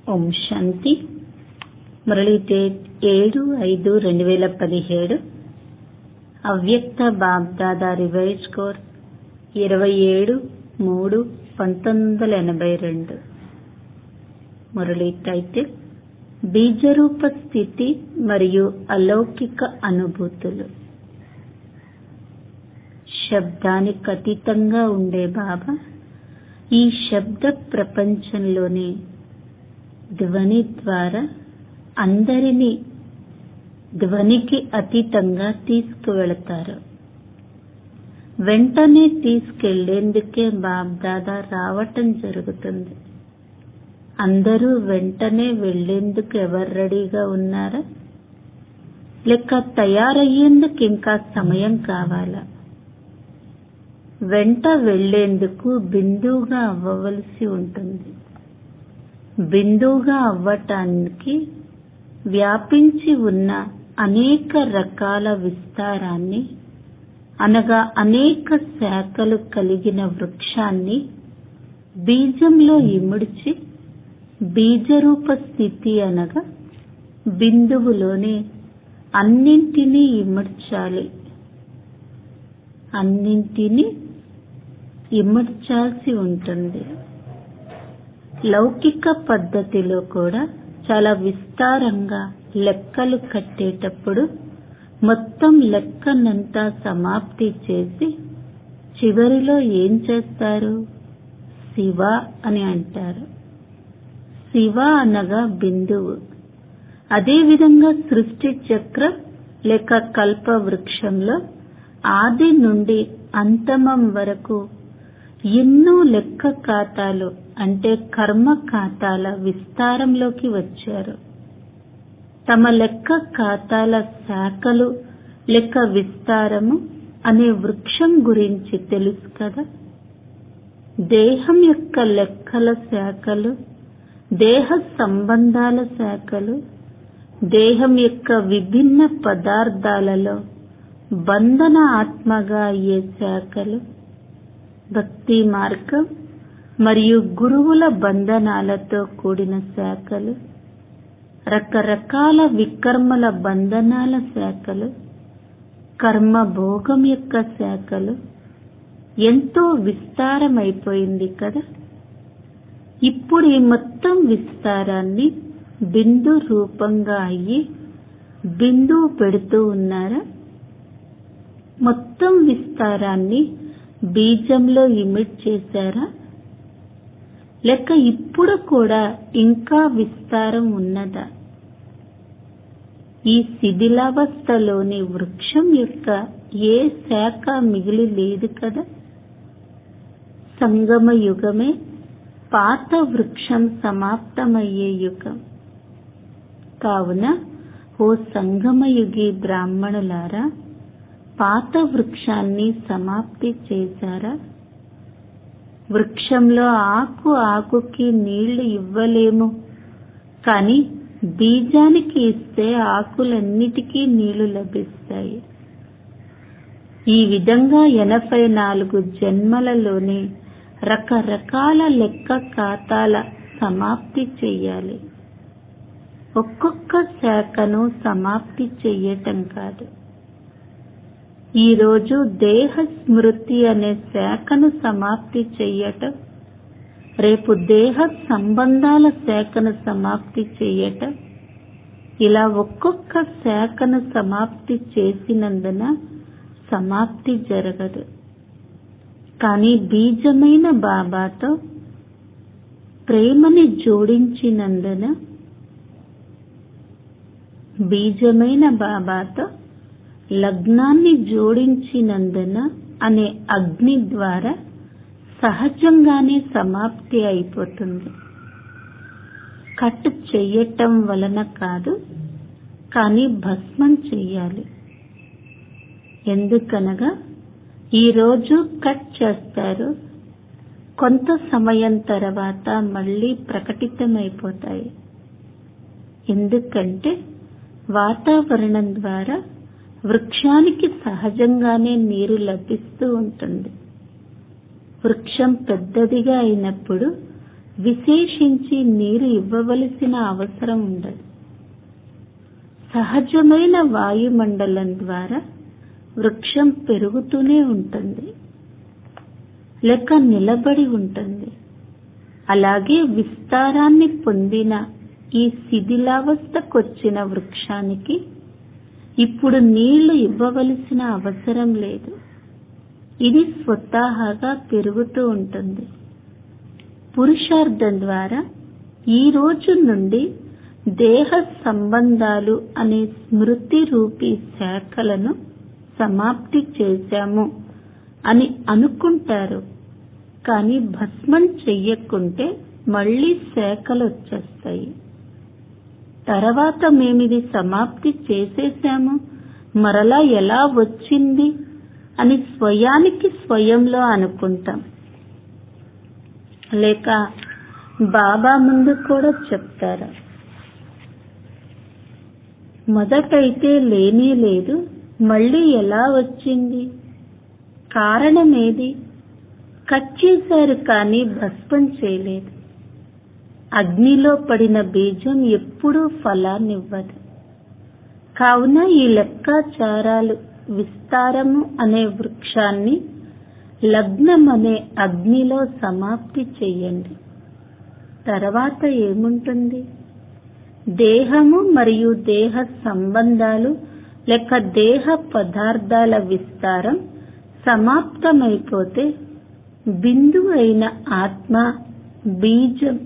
ఓం శాంతి Murali date ఏడు ఐదు రెండు వేల పదిహేడు అవ్యక్త బాబ్దాదా రివైజ్ కోర్స్ ఇరవై ఏడు మూడు పంతొమ్మిది వందల ఎనభై రెండు మురళీ టైటిల్ బీజరూప స్థితి మరియు అలౌకిక అనుభూతులు శబ్దానికి అతీతంగా ఉండే బాబా ఈ శబ్ద ప్రపంచంలోనే ధ్వని ద్వారా అందరినీ ధ్వనికి అతీతంగా తీసుకువెళతారు వెంటనే తీసుకెళ్లేందుకే బాబ్దాదా రావటం జరుగుతుంది అందరూ వెంటనే వెళ్లేందుకు ఎవరు రెడీగా ఉన్నారా లేక తయారయ్యేందుకు ఇంకా సమయం కావాలా వెంట వెళ్లేందుకు బిందువుగా అవ్వవలసి ఉంటుంది బిందువుగా అవ్వటానికి వ్యాపించి ఉన్న అనేక రకాల విస్తారాన్ని అనగా అనేక శాఖలు కలిగిన వృక్షాన్ని బీజంలో ఇముడ్చి బీజరూప స్థితి అనగా బిందువులోనే అన్నింటినీ ఇమడ్చాలి అన్నింటినీ ఇమడ్చాల్సి ఉంటుంది లౌకిక పద్ధతిలో కూడా చాలా విస్తారంగా లెక్కలు కట్టేటప్పుడు మొత్తం లెక్కనంతా సమాప్తి చేసి చివరిలో ఏం చేస్తారు శివ అని అంటారు శివ అనగా బిందువు అదేవిధంగా సృష్టి చక్రం లేక కల్ప వృక్షంలో ఆది నుండి అంతమం వరకు ఎన్నో లెక్క ఖాతాలు అంటే కర్మ ఖాతాల విస్తారంలోకి వచ్చారు తమ లెక్క ఖాతాల శాఖలు లెక్క విస్తారము అనే వృక్షం గురించి తెలుసు కదా దేహం యొక్క లెక్కల శాఖలు దేహ సంబంధాల శాఖలు దేహం యొక్క విభిన్న పదార్థాలలో బంధన ఆత్మగా అయ్యే శాఖలు భక్తి మార్గం మరియు గురువుల బంధనాలతో కూడిన శాఖలు రకరకాల వికర్మల బంధనాల శాఖలు కర్మ భోగం యొక్క శాఖలు ఎంతో విస్తారమైపోయింది కదా ఇప్పుడు ఈ మొత్తం విస్తారాన్ని బిందు రూపంగా అయ్యి బిందువు పెడుతూ ఉన్నారా మొత్తం విస్తారాన్ని బీజంలో ఇమిట్ చేశారా లేక ఇప్పుడు కూడా ఇంకా విస్తారం ఉన్నదా ఈ శిథిలావస్థలోని వృక్షం యొక్క ఏ శాఖ మిగిలి లేదు కదా సంగమ యుగమే పాత వృక్షం సమాప్తమయ్యే యుగం కావున ఓ సంగమయుగి బ్రాహ్మణులారా పాత వృక్షాన్ని సమాప్తి చేశారా వృక్షంలో ఆకు ఆకుకి నీళ్లు ఇవ్వలేము కాని బీజానికి ఇస్తే ఆకులన్నిటికీ నీళ్లు లభిస్తాయి ఈ విధంగా ఎనభై నాలుగు జన్మలలోనే రకరకాల లెక్క ఖాతాల సమాప్తి చెయ్యాలి ఒక్కొక్క శాఖను సమాప్తి చెయ్యటం కాదు ఈరోజు దేహ స్మృతి అనే శాఖను సమాప్తి చెయ్యటం రేపు దేహ సంబంధాల శాఖను సమాప్తి చెయ్యటం ఇలా ఒక్కొక్క శాఖను సమాప్తి చేసినందున సమాప్తి జరగదు కానీ బీజమైన బాబాతో ప్రేమని జోడించినందున బీజమైన బాబాతో లగ్నాన్ని జోడించినందున అనే అగ్ని ద్వారా సహజంగానే సమాప్తి అయిపోతుంది కట్ చెయ్యటం వలన కాదు కానీ భస్మం చెయ్యాలి ఎందుకనగా ఈరోజు కట్ చేస్తారు కొంత సమయం తర్వాత మళ్ళీ ప్రకటితమైపోతాయి ఎందుకంటే వాతావరణం ద్వారా వృక్షానికి సహజంగానే నీరు లభిస్తూ ఉంటుంది వృక్షం పెద్దదిగా అయినప్పుడు విశేషించి నీరు ఇవ్వవలసిన అవసరం ఉండదు సహజమైన వాయుమండలం ద్వారా వృక్షం పెరుగుతూనే ఉంటుంది లేక నిలబడి ఉంటుంది అలాగే విస్తారాన్ని పొందిన ఈ శిథిలావస్థకొచ్చిన వృక్షానికి ఇప్పుడు నీళ్లు ఇవ్వవలసిన అవసరం లేదు ఇది స్వతహాగా పెరుగుతూ ఉంటుంది పురుషార్థం ద్వారా ఈ రోజు నుండి దేహ సంబంధాలు అనే స్మృతి రూపీ శాఖలను సమాప్తి చేశాము అని అనుకుంటారు కానీ భస్మం చెయ్యకుంటే మళ్ళీ శాఖలు వచ్చేస్తాయి తర్వాత మేమిది సమాప్తి చేసేశాము మరలా ఎలా వచ్చింది అని స్వయానికి స్వయంలో అనుకుంటాం లేక బాబా ముందు కూడా చెప్తారు మొదటైతే లేనే లేదు మళ్ళీ ఎలా వచ్చింది కారణమేది కట్ చేశారు కానీ భస్మం చేయలేదు అగ్నిలో పడిన బీజం ఎప్పుడూ ఫలాన్నివ్వదు కావున ఈ లెక్కాచారాలు విస్తారము అనే వృక్షాన్ని లగ్నం అనే అగ్నిలో సమాప్తి చెయ్యండి తర్వాత ఏముంటుంది దేహము మరియు దేహ సంబంధాలు లేక దేహ పదార్థాల విస్తారం సమాప్తమైపోతే బిందు అయిన ఆత్మ బీజం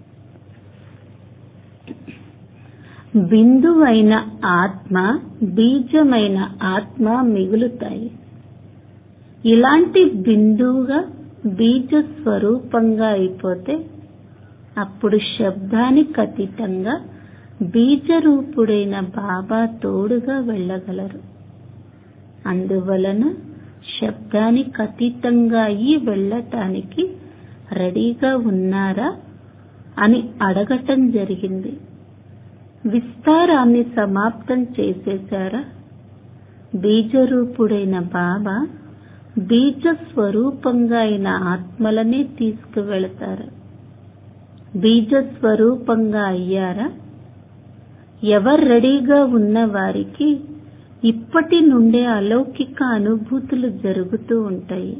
బిందువైన ఆత్మ బీజమైన ఆత్మ మిగులుతాయి ఇలాంటి బిందువుగా బీజ స్వరూపంగా అయిపోతే అప్పుడు శబ్దానికి అతీతంగా బీజరూపుడైన బాబా తోడుగా వెళ్ళగలరు అందువలన శబ్దానికి అతీతంగా అయ్యి వెళ్ళటానికి రెడీగా ఉన్నారా అని అడగటం జరిగింది విస్తారాన్ని సమాప్తం చేసేశారా బీజరూపుడైన బాబా బీజ స్వరూపంగా అయిన ఆత్మలనే తీసుకువెళతారు బీజ స్వరూపంగా అయ్యారా ఎవరు రెడీగా ఉన్న వారికి ఇప్పటి నుండే అలౌకిక అనుభూతులు జరుగుతూ ఉంటాయి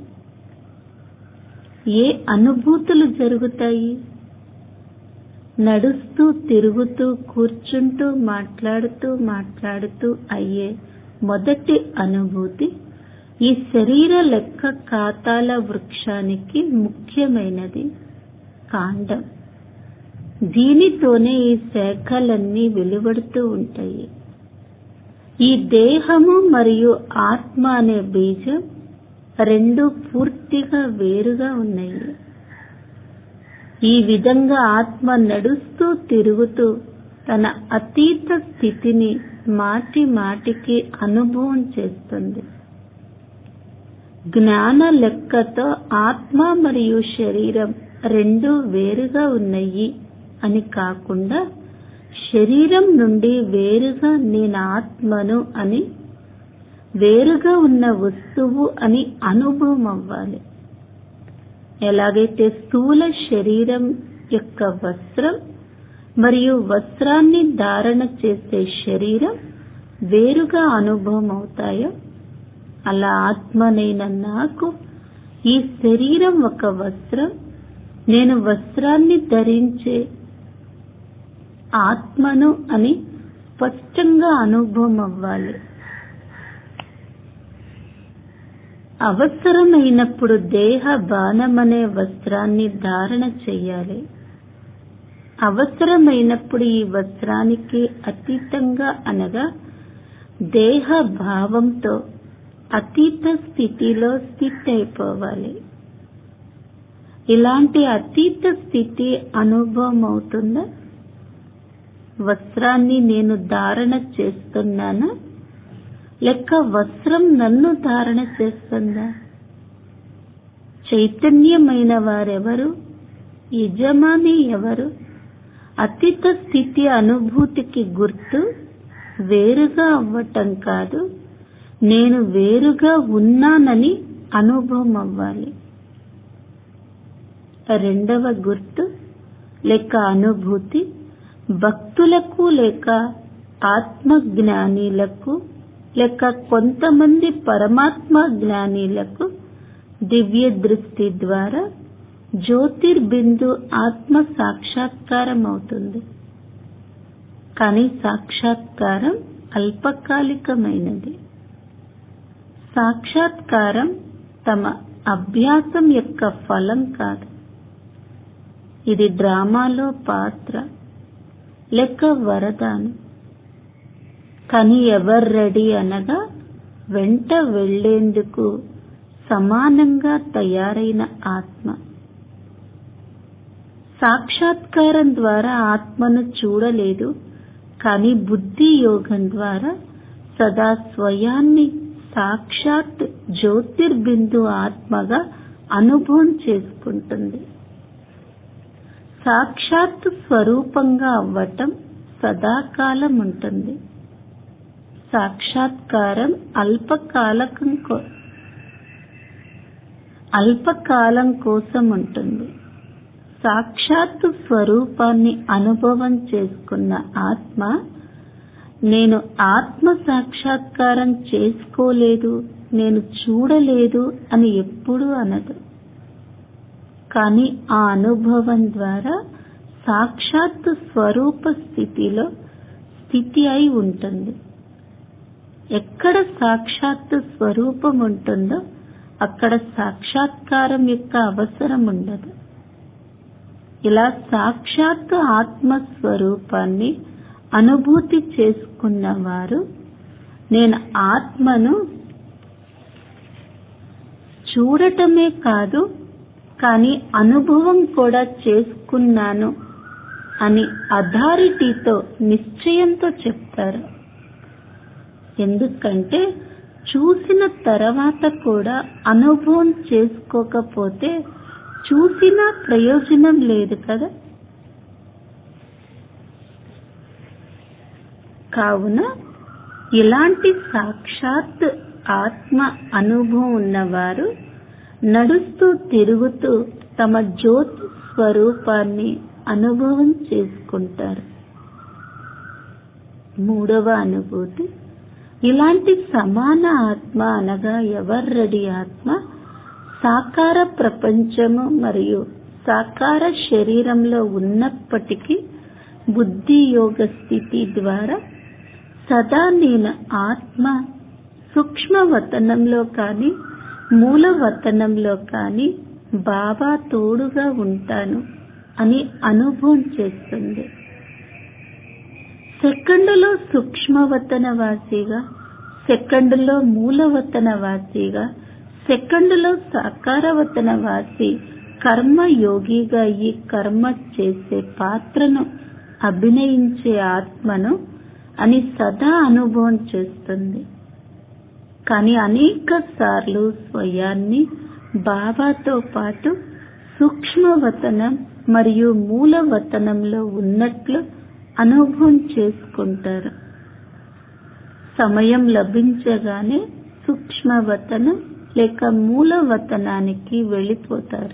ఏ అనుభూతులు జరుగుతాయి నడుస్తూ తిరుగుతూ కూర్చుంటూ మాట్లాడుతూ మాట్లాడుతూ అయ్యే మొదటి అనుభూతి ఈ శరీర లెక్క ఖాతాల వృక్షానికి ముఖ్యమైనది కాండం దీనితోనే ఈ శాఖలన్నీ వెలువడుతూ ఉంటాయి ఈ దేహము మరియు ఆత్మ అనే బీజం రెండు పూర్తిగా వేరుగా ఉన్నాయి ఈ విధంగా ఆత్మ నడుస్తూ తిరుగుతూ తన అతీత స్థితిని మాటి మాటికి అనుభవం చేస్తుంది జ్ఞాన లెక్కతో ఆత్మ మరియు శరీరం రెండు వేరుగా ఉన్నాయి అని కాకుండా శరీరం నుండి వేరుగా నేను ఆత్మను అని వేరుగా ఉన్న వస్తువు అని అనుభవం అవ్వాలి ఎలాగైతే స్థూల శరీరం యొక్క వస్త్రం మరియు వస్త్రాన్ని ధారణ చేసే శరీరం వేరుగా అనుభవం అవుతాయో అలా ఆత్మనైన నాకు ఈ శరీరం ఒక వస్త్రం నేను వస్త్రాన్ని ధరించే ఆత్మను అని స్పష్టంగా అనుభవం అవ్వాలి అవసరమైనప్పుడు దేహ బాణమనే వస్త్రాన్ని ధారణ చెయ్యాలి అవసరమైనప్పుడు ఈ వస్త్రానికి అతీతంగా అనగా దేహ భావంతో అతీత స్థితిలో స్థితి అయిపోవాలి ఇలాంటి అతీత స్థితి అనుభవం అవుతుందా వస్త్రాన్ని నేను ధారణ చేస్తున్నానా లెక్క వస్త్రం నన్ను ధారణ చేస్తుందా చైతన్యమైన వారెవరు యజమాని ఎవరు అతీత స్థితి అనుభూతికి గుర్తు వేరుగా అవ్వటం కాదు నేను వేరుగా ఉన్నానని అనుభవం అవ్వాలి రెండవ గుర్తు లేక అనుభూతి భక్తులకు లేక ఆత్మజ్ఞానీలకు లేక కొంతమంది పరమాత్మ జ్ఞానీలకు దివ్య దృష్టి ద్వారా జ్యోతిర్బిందు ఆత్మ సాక్షాత్కారం అవుతుంది కానీ సాక్షాత్కారం అల్పకాలికమైనది సాక్షాత్కారం తమ అభ్యాసం యొక్క ఫలం కాదు ఇది డ్రామాలో పాత్ర లెక్క వరదానం కానీ ఎవరు రెడీ అనగా వెంట వెళ్లేందుకు సమానంగా తయారైన ఆత్మ సాక్షాత్కారం ద్వారా ఆత్మను చూడలేదు కానీ బుద్ధి యోగం ద్వారా సదా స్వయాన్ని సాక్షాత్ జ్యోతిర్బిందు ఆత్మగా అనుభవం చేసుకుంటుంది సాక్షాత్ స్వరూపంగా అవ్వటం సదాకాలం ఉంటుంది సాక్షాత్కారం అల్పకాలకం కో- అల్పకాలం కోసం ఉంటుంది సాక్షాత్తు స్వరూపాన్ని అనుభవం చేసుకున్న ఆత్మ నేను ఆత్మ సాక్షాత్కారం చేసుకోలేదు నేను చూడలేదు అని ఎప్పుడూ అనదు కానీ ఆ అనుభవం ద్వారా సాక్షాత్తు స్వరూప స్థితిలో స్థితి అయి ఉంటుంది ఎక్కడ సాక్షాత్తు స్వరూపం ఉంటుందో అక్కడ సాక్షాత్కారం యొక్క అవసరం ఉండదు ఇలా సాక్షాత్తు ఆత్మ స్వరూపాన్ని అనుభూతి చేసుకున్న వారు నేను ఆత్మను చూడటమే కాదు కానీ అనుభవం కూడా చేసుకున్నాను అని అథారిటీతో నిశ్చయంతో చెప్తారు ఎందుకంటే చూసిన తర్వాత కూడా అనుభవం చేసుకోకపోతే చూసినా ప్రయోజనం లేదు కదా కావున ఇలాంటి సాక్షాత్ ఆత్మ అనుభవం ఉన్నవారు నడుస్తూ తిరుగుతూ తమ జ్యోతి స్వరూపాన్ని అనుభవం చేసుకుంటారు మూడవ అనుభూతి ఇలాంటి సమాన ఆత్మ అనగా ఎవర్రడి ఆత్మ సాకార ప్రపంచము మరియు సాకార శరీరంలో ఉన్నప్పటికీ బుద్ధి యోగ స్థితి ద్వారా సదా నేను ఆత్మ సూక్ష్మ వతనంలో కానీ మూల వతనంలో కానీ బాబా తోడుగా ఉంటాను అని అనుభవం చేస్తుంది సెకండులో సూక్ష్మవతన వాసిగా సెకండులో మూలవతన వాసిగా సెకండులో సాకారవతన వాసి కర్మ యోగిగా ఈ కర్మ చేసే పాత్రను అభినయించే ఆత్మను అని సదా అనుభవం చేస్తుంది కానీ అనేక సార్లు స్వయాన్ని బాబాతో పాటు సూక్ష్మవతనం మరియు మూలవతనంలో ఉన్నట్లు అనుభవం చేసుకుంటారు సమయం లభించగానే సూక్ష్మవతనం లేక మూలవతనానికి వెళ్ళిపోతారు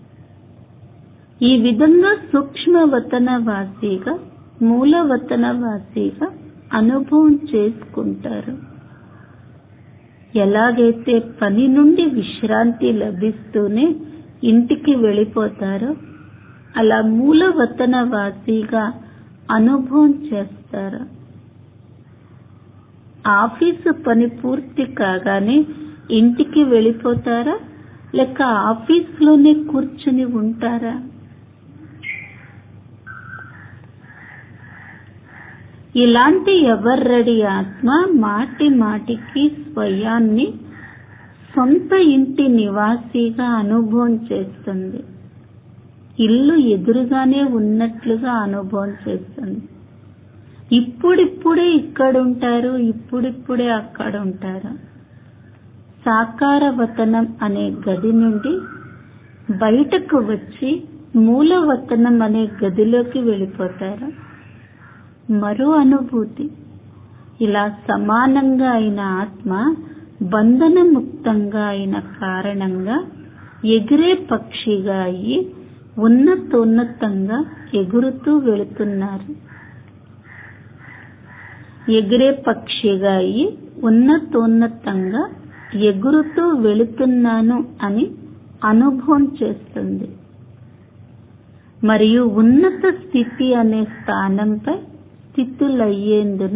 ఈ విధంగా సూక్ష్మవతన వాసిగా మూలవతన వాసిగా అనుభవం చేసుకుంటారు ఎలాగైతే పని నుండి విశ్రాంతి లభిస్తూనే ఇంటికి వెళ్ళిపోతారో అలా మూలవతన వాసిగా అనుభవం చేస్తారు ఆఫీసు పని పూర్తి కాగానే ఇంటికి వెళ్ళిపోతారా లేక ఆఫీస్లోనే కూర్చుని ఉంటారా ఇలాంటి ఎవర్రడి ఆత్మ మాటి మాటికి స్వయాన్ని సొంత ఇంటి నివాసిగా అనుభవం చేస్తుంది ఇల్లు ఎదురుగానే ఉన్నట్లుగా అనుభవం చేస్తుంది ఇప్పుడిప్పుడే ఇక్కడుంటారు ఇప్పుడిప్పుడే అక్కడ ఉంటారు సాకారవతనం అనే గది నుండి బయటకు వచ్చి మూలవతనం అనే గదిలోకి వెళ్ళిపోతారు మరో అనుభూతి ఇలా సమానంగా అయిన ఆత్మ బంధన ముక్తంగా అయిన కారణంగా ఎగిరే పక్షిగా అయ్యి ఉన్నతోన్నతంగా ఎగురుతూ వెళుతున్నారు ఎగిరే పక్షిగా అయి ఉన్నతోన్నతంగా ఎగురుతూ వెళుతున్నాను అని అనుభవం చేస్తుంది మరియు ఉన్నత స్థితి అనే స్థానంపై స్థితులయ్యేందున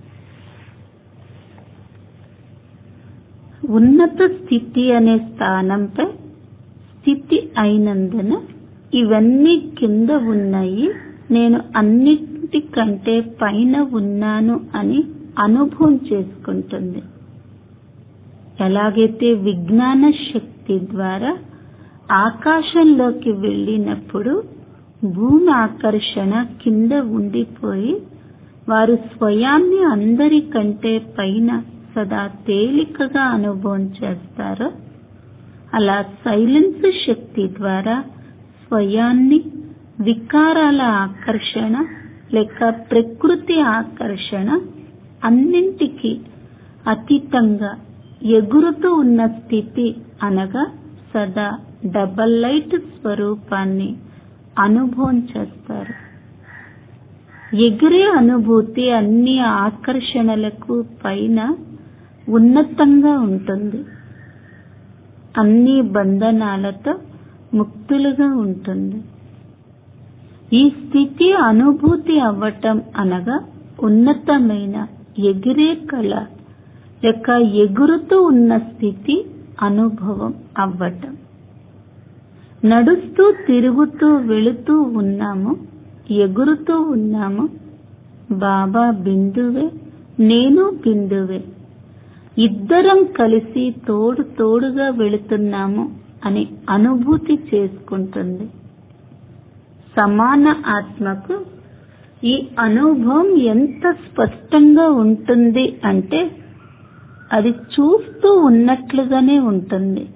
ఉన్నత స్థితి అనే స్థానంపై స్థితి అయినందున ఇవన్నీ కింద ఉన్నాయి నేను అన్నిటికంటే పైన ఉన్నాను అని అనుభవం చేసుకుంటుంది ఎలాగైతే విజ్ఞాన శక్తి ద్వారా ఆకాశంలోకి వెళ్ళినప్పుడు భూమి ఆకర్షణ కింద ఉండిపోయి వారు స్వయాన్ని అందరికంటే పైన సదా తేలికగా అనుభవం చేస్తారో అలా సైలెన్స్ శక్తి ద్వారా స్వయాన్ని వికారాల ఆకర్షణ లేక ప్రకృతి ఆకర్షణ అన్నింటికి అతీతంగా ఎగురుతూ ఉన్న స్థితి అనగా సదా డబల్ లైట్ స్వరూపాన్ని అనుభవం చేస్తారు ఎగిరే అనుభూతి అన్ని ఆకర్షణలకు పైన ఉన్నతంగా ఉంటుంది అన్ని బంధనాలతో ముక్తులుగా ఉంటుంది ఈ స్థితి అనుభూతి అవ్వటం అనగా ఉన్నతమైన ఎగిరే కళ లేక ఎగురుతూ ఉన్న స్థితి అనుభవం అవ్వటం నడుస్తూ తిరుగుతూ వెళుతూ ఉన్నాము ఎగురుతూ ఉన్నాము బాబా బిందువే నేను బిందువే ఇద్దరం కలిసి తోడు తోడుగా వెళుతున్నాము అని అనుభూతి చేసుకుంటుంది సమాన ఆత్మకు ఈ అనుభవం ఎంత స్పష్టంగా ఉంటుంది అంటే అది చూస్తూ ఉన్నట్లుగానే ఉంటుంది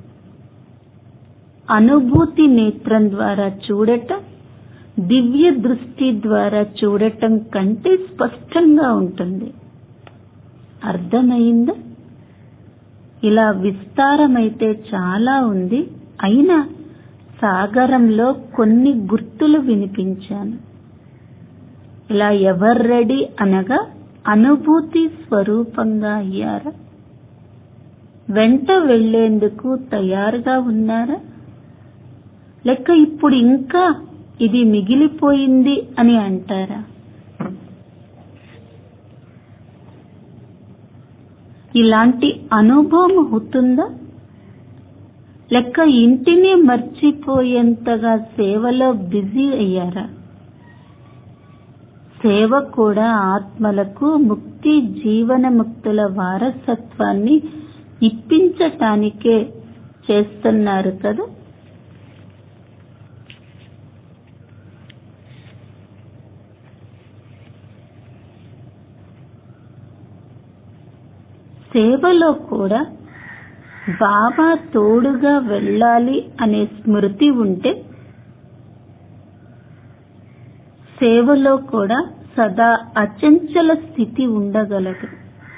అనుభూతి నేత్రం ద్వారా చూడటం దివ్య దృష్టి ద్వారా చూడటం కంటే స్పష్టంగా ఉంటుంది అర్థమైందా ఇలా విస్తారమైతే చాలా ఉంది అయినా సాగరంలో కొన్ని గుర్తులు వినిపించాను ఇలా ఎవరు రెడీ అనగా అనుభూతి స్వరూపంగా అయ్యారా వెంట వెళ్లేందుకు తయారుగా ఉన్నారా లెక్క ఇప్పుడు ఇంకా ఇది మిగిలిపోయింది అని అంటారా ఇలాంటి అనుభవం అవుతుందా లెక్క ఇంటిని మర్చిపోయేంతగా సేవలో బిజీ అయ్యారా సేవ కూడా ఆత్మలకు ముక్తి జీవన ముక్తుల వారసత్వాన్ని ఇప్పించటానికే చేస్తున్నారు కదా సేవలో కూడా బాబా తోడుగా వెళ్ళాలి అనే స్మృతి ఉంటే సేవలో కూడా సదా అచంచల స్థితి ఉండగలదు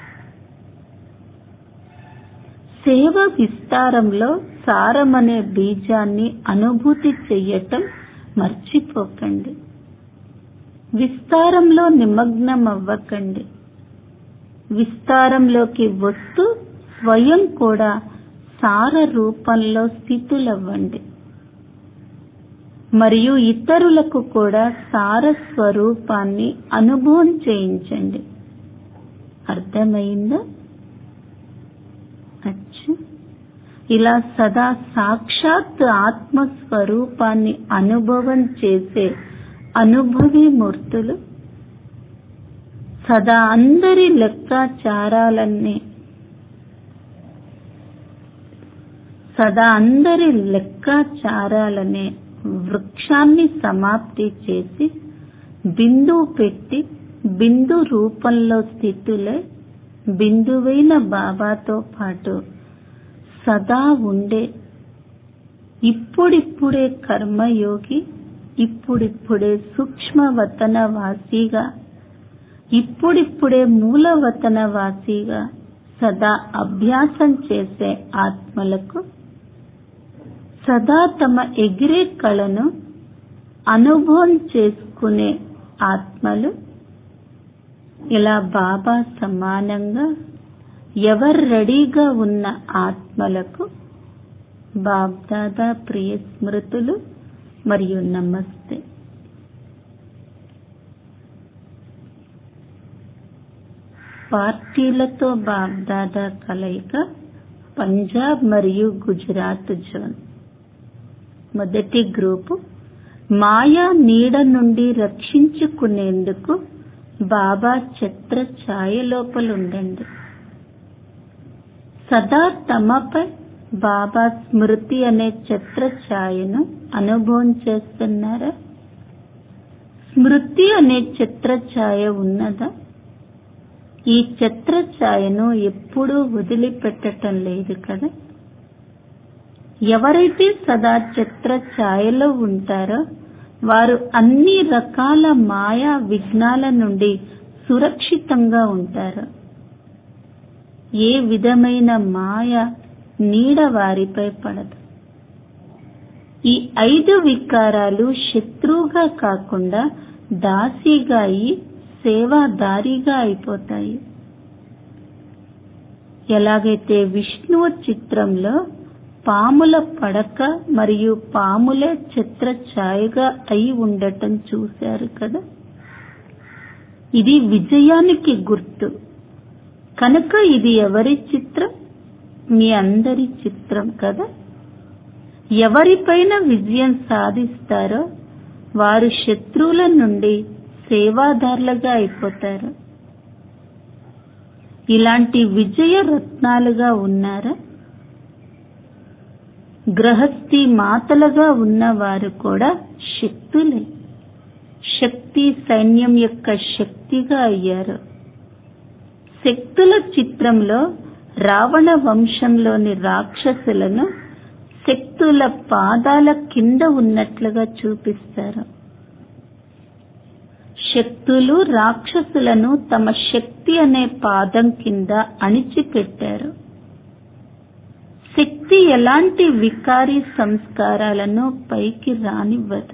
సేవ విస్తారంలో సారమనే బీజాన్ని అనుభూతి చెయ్యటం మర్చిపోకండి విస్తారంలో నిమగ్నం అవ్వకండి విస్తారంలోకి వస్తూ స్వయం కూడా సార రూపంలో స్థితులవ్వండి మరియు ఇతరులకు కూడా సార స్వరూపాన్ని అనుభవం చేయించండి అర్థమైందా అచ్చా ఇలా సదా సాక్షాత్ ఆత్మస్వరూపాన్ని అనుభవం చేసే అనుభవీ మూర్తులు సదా అందరి లెక్కాచారాలన్నీ సదా అందరి లెక్కాచారాలనే వృక్షాన్ని సమాప్తి చేసి బిందువు పెట్టి బిందు రూపంలో స్థితులై బిందువైన బాబాతో పాటు సదా ఉండే ఇప్పుడిప్పుడే కర్మయోగి ఇప్పుడిప్పుడే సూక్ష్మవతన వాసిగా ఇప్పుడిప్పుడే మూలవతన వాసిగా సదా అభ్యాసం చేసే ఆత్మలకు సదా తమ ఎగిరే కళను అనుభవం చేసుకునే ఆత్మలు ఇలా బాబా సమానంగా ఎవరు రెడీగా ఉన్న ఆత్మలకు బాబ్దాదా ప్రియ స్మృతులు మరియు నమస్తే పార్టీలతో బాబ్దాదా కలయిక పంజాబ్ మరియు గుజరాత్ జోన్ మొదటి గ్రూపు మాయా నీడ నుండి రక్షించుకునేందుకు బాబా ఛత్ర ఛాయ లోపలుండండి సదా తమపై బాబా స్మృతి అనే ఛత్ర ఛాయను అనుభవం చేస్తున్నారా స్మృతి అనే ఛత్ర ఛాయ ఉన్నదా ఈ ఛత్ర ఛాయను ఎప్పుడూ వదిలిపెట్టటం లేదు కదా ఎవరైతే సదా ఛత్ర ఛాయలో ఉంటారో వారు అన్ని రకాల మాయా విఘ్నాల నుండి సురక్షితంగా ఉంటారు ఏ విధమైన మాయ నీడ వారిపై పడదు ఈ ఐదు వికారాలు శత్రువుగా కాకుండా దాసిగా అయి సేవాదారిగా అయిపోతాయి ఎలాగైతే విష్ణువు చిత్రంలో పాముల పడక మరియు పాములే చిత్ర ఛాయగా అయి ఉండటం చూశారు కదా ఇది విజయానికి గుర్తు కనుక ఇది ఎవరి చిత్రం మీ అందరి చిత్రం కదా ఎవరిపైన విజయం సాధిస్తారో వారు శత్రువుల నుండి సేవాదారులుగా అయిపోతారు ఇలాంటి విజయ రత్నాలుగా ఉన్నారా గ్రహస్థి మాతలుగా ఉన్నవారు కూడా శక్తులే శక్తి సైన్యం యొక్క శక్తిగా అయ్యారు శక్తుల చిత్రంలో రావణ వంశంలోని రాక్షసులను శక్తుల పాదాల కింద ఉన్నట్లుగా చూపిస్తారు శక్తులు రాక్షసులను తమ శక్తి అనే పాదం కింద అణిచిపెట్టారు శక్తి ఎలాంటి వికారి సంస్కారాలను పైకి రానివ్వదు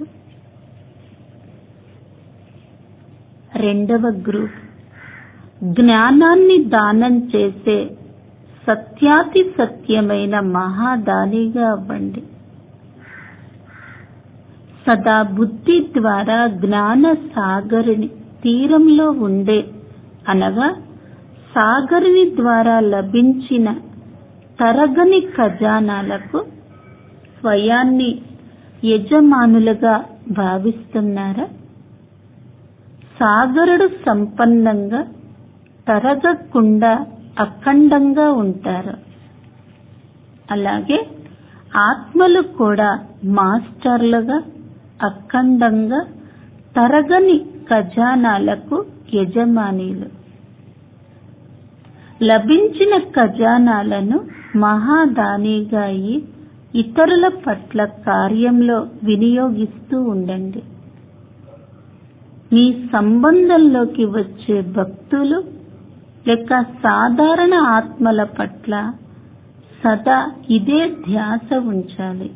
రెండవ గ్రూప్ జ్ఞానాన్ని దానం చేసే సత్యాతి సత్యమైన మహాదానిగా అవ్వండి సదా బుద్ధి ద్వారా జ్ఞాన సాగరిని తీరంలో ఉండే అనగా సాగరిని ద్వారా లభించిన తరగని ఖజానాలకు స్వయాన్ని యజమానులుగా భావిస్తున్నారా సాగరుడు సంపన్నంగా తరగకుండా అఖండంగా ఉంటారు అలాగే ఆత్మలు కూడా మాస్టర్లుగా అఖండంగా తరగని ఖజానాలకు యజమానీలు లభించిన ఖజానాలను మహాదానిగా అయి ఇతరుల పట్ల కార్యంలో వినియోగిస్తూ ఉండండి మీ సంబంధంలోకి వచ్చే భక్తులు లేక సాధారణ ఆత్మల పట్ల సదా ఇదే ధ్యాస ఉంచాలి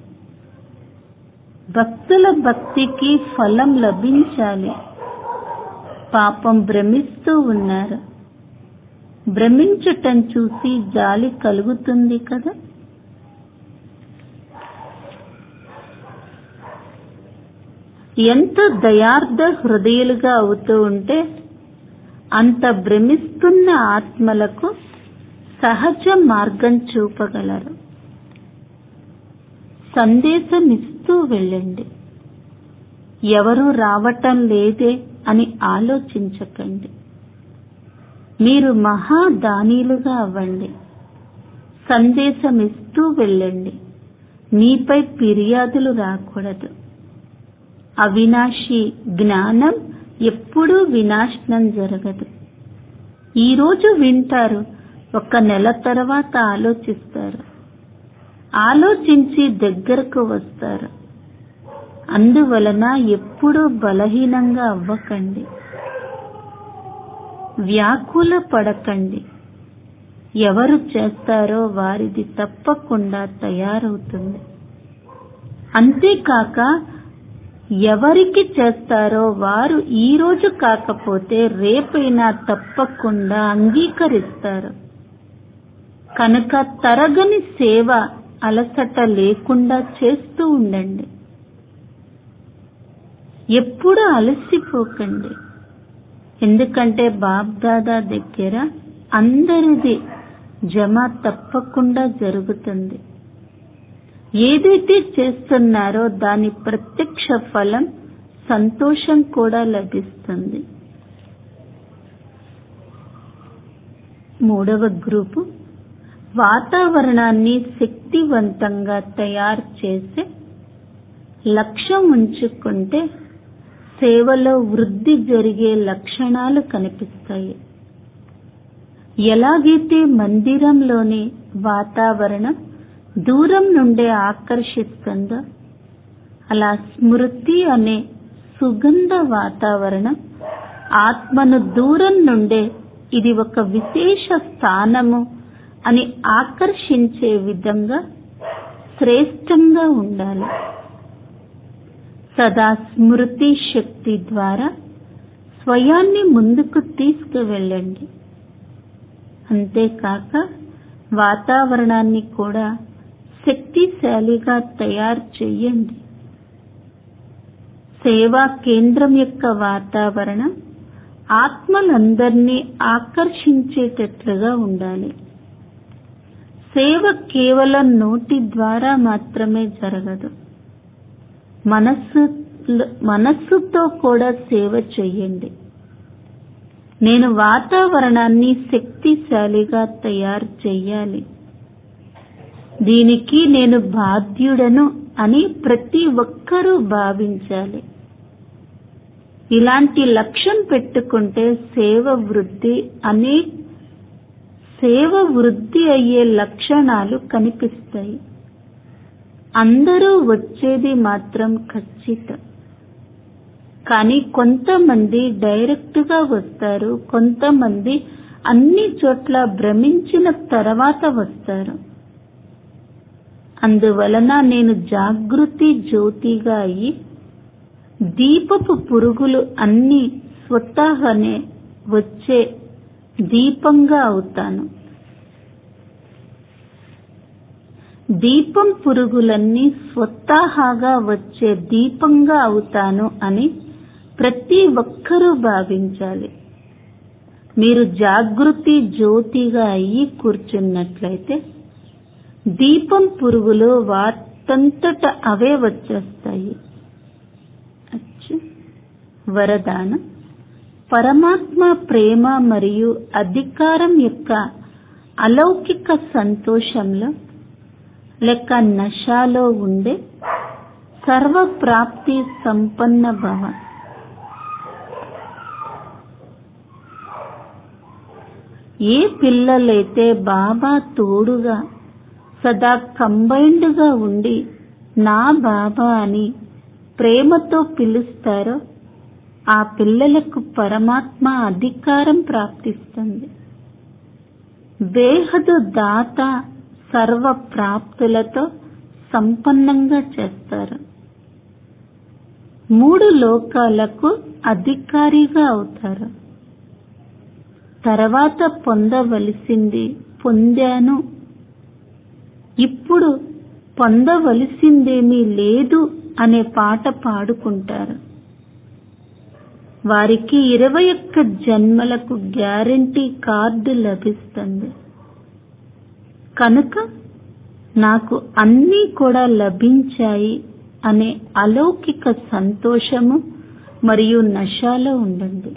భక్తుల భక్తికి ఫలం లభించాలి పాపం భ్రమిస్తూ ఉన్నారు భ్రమించటం చూసి జాలి కలుగుతుంది కదా ఎంత దయార్థ హృదయులుగా అవుతూ ఉంటే అంత భ్రమిస్తున్న ఆత్మలకు సహజ మార్గం చూపగలరు సందేశం ఇస్తూ వెళ్ళండి ఎవరూ రావటం లేదే అని ఆలోచించకండి మీరు మహాదానీలుగా అవ్వండి సందేశం ఇస్తూ వెళ్ళండి మీపై ఫిర్యాదులు రాకూడదు అవినాశి జ్ఞానం ఎప్పుడూ వినాశనం జరగదు ఈ రోజు వింటారు ఒక నెల తర్వాత ఆలోచిస్తారు ఆలోచించి దగ్గరకు వస్తారు అందువలన ఎప్పుడూ బలహీనంగా అవ్వకండి వ్యాకుల పడకండి ఎవరు చేస్తారో వారిది తప్పకుండా తయారవుతుంది అంతేకాక ఎవరికి చేస్తారో వారు ఈ రోజు కాకపోతే రేపైనా తప్పకుండా అంగీకరిస్తారు కనుక తరగని సేవ అలసట లేకుండా చేస్తూ ఉండండి ఎప్పుడు అలసిపోకండి ఎందుకంటే బాబ్దాదా దగ్గర అందరిది జమ తప్పకుండా జరుగుతుంది ఏదైతే చేస్తున్నారో దాని ప్రత్యక్ష ఫలం సంతోషం కూడా లభిస్తుంది మూడవ గ్రూపు వాతావరణాన్ని శక్తివంతంగా తయారు చేసే లక్ష్యం ఉంచుకుంటే సేవలో వృద్ధి జరిగే లక్షణాలు కనిపిస్తాయి ఎలాగైతే మందిరంలోని వాతావరణం దూరం నుండే ఆకర్షిస్తుందో అలా స్మృతి అనే సుగంధ వాతావరణం ఆత్మను దూరం నుండే ఇది ఒక విశేష స్థానము అని ఆకర్షించే విధంగా శ్రేష్టంగా ఉండాలి సదా స్మృతి శక్తి ద్వారా స్వయాన్ని ముందుకు తీసుకువెళ్ళండి అంతేకాక వాతావరణాన్ని కూడా శక్తిశాలిగా తయారు చేయండి సేవా కేంద్రం యొక్క వాతావరణం ఆత్మలందరినీ ఆకర్షించేటట్లుగా ఉండాలి సేవ కేవలం నోటి ద్వారా మాత్రమే జరగదు మనస్సు మనస్సుతో కూడా సేవ చెయ్యండి నేను వాతావరణాన్ని శక్తిశాలిగా తయారు చెయ్యాలి దీనికి నేను బాధ్యుడను అని ప్రతి ఒక్కరూ భావించాలి ఇలాంటి లక్ష్యం పెట్టుకుంటే సేవ వృద్ధి అనే సేవ వృద్ధి అయ్యే లక్షణాలు కనిపిస్తాయి అందరూ వచ్చేది మాత్రం ఖచ్చితం కానీ కొంతమంది డైరెక్ట్ గా వస్తారు కొంతమంది అన్ని చోట్ల భ్రమించిన తర్వాత వస్తారు అందువలన నేను జాగృతి జ్యోతిగా అయి దీపపు పురుగులు అన్ని స్వతహానే వచ్చే దీపంగా అవుతాను దీపం పురుగులన్నీ స్వతహాగా వచ్చే దీపంగా అవుతాను అని ప్రతి ఒక్కరూ భావించాలి మీరు జాగృతి జ్యోతిగా అయ్యి కూర్చున్నట్లయితే దీపం పురుగులు వాటంతట అవే వచ్చేస్తాయి అచ్చు. వరదానం పరమాత్మ ప్రేమ మరియు అధికారం యొక్క అలౌకిక సంతోషంలో లేక నశాలో ఉండే సర్వప్రాప్తి సంపన్న భవ ఏ పిల్లలైతే బాబా తోడుగా సదా కంబైన్డ్ గా ఉండి నా బాబా అని ప్రేమతో పిలుస్తారో ఆ పిల్లలకు పరమాత్మ అధికారం ప్రాప్తిస్తుంది బేహదు దాత సర్వ ప్రాప్తులతో సంపన్నంగా చేస్తారు మూడు లోకాలకు అధికారిగా అవుతారు తర్వాత పొందవలసింది పొందాను ఇప్పుడు పొందవలసిందేమీ లేదు అనే పాట పాడుకుంటారు వారికి ఇరవై ఒక్క జన్మలకు గ్యారంటీ కార్డు లభిస్తుంది కనుక నాకు అన్నీ కూడా లభించాయి అనే అలౌకిక సంతోషము మరియు నశాలో ఉండండి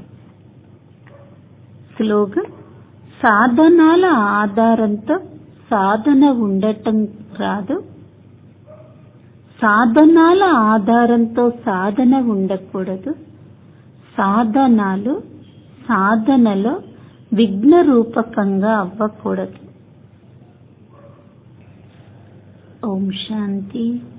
స్లోగన్ సాధనాల ఆధారంతో సాధన ఉండటం రాదు సాధనాల ఆధారంతో సాధన ఉండకూడదు సాధనాలు సాధనలో విఘ్న రూపకంగా అవ్వకూడదు ఓం శాంతి